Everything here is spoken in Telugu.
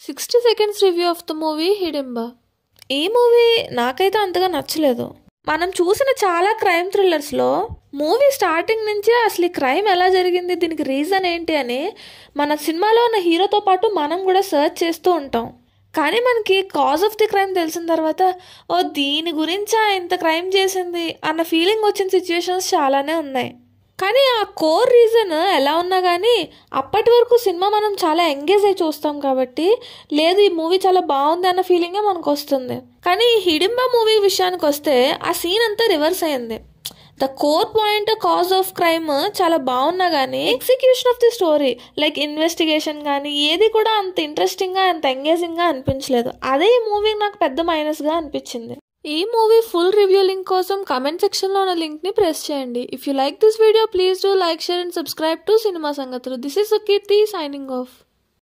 sixty seconds review of the movie Hidimba ఈ మూవీ నాకైతే అంతగా నచ్చలేదు మనం చూసిన చాలా క్రైమ్ థ్రిల్లర్స్లో మూవీ స్టార్టింగ్ నుంచే అసలు ఈ క్రైమ్ ఎలా జరిగింది దీనికి రీజన్ ఏంటి అని మన సినిమాలో ఉన్న హీరోతో పాటు మనం కూడా సర్చ్ చేస్తూ ఉంటాం కానీ మనకి కాజ్ ఆఫ్ ది క్రైమ్ తెలిసిన తర్వాత ఓ దీని గురించా ఇంత క్రైమ్ చేసింది అన్న ఫీలింగ్ వచ్చిన సిచ్యువేషన్స్ చాలానే ఉన్నాయి కానీ ఆ కోర్ రీజన్ ఎలా ఉన్నా కానీ అప్పటి వరకు సినిమా మనం చాలా ఎంగేజ్ అయి చూస్తాం కాబట్టి లేదు ఈ మూవీ చాలా బాగుంది అన్న ఫీలింగే మనకు వస్తుంది కానీ ఈ హిడింబా మూవీ విషయానికి వస్తే ఆ సీన్ అంతా రివర్స్ అయింది the core point cause of crime చాలా బాగున్నా కానీ execution of the story like investigation కానీ ఏది కూడా అంత ఇంట్రెస్టింగ్గా అంత ఎంగేజింగ్గా అనిపించలేదు అదే ఈ మూవీ నాకు పెద్ద మైనస్గా అనిపించింది ఈ మూవీ ఫుల్ రివ్యూ లింక్ కోసం కమెంట్ సెక్షన్లో ఉన్న లింక్ని ప్రెస్ చేయండి if you like this video please do like share and subscribe to cinema Sangathulu this is Sukeerthi signing of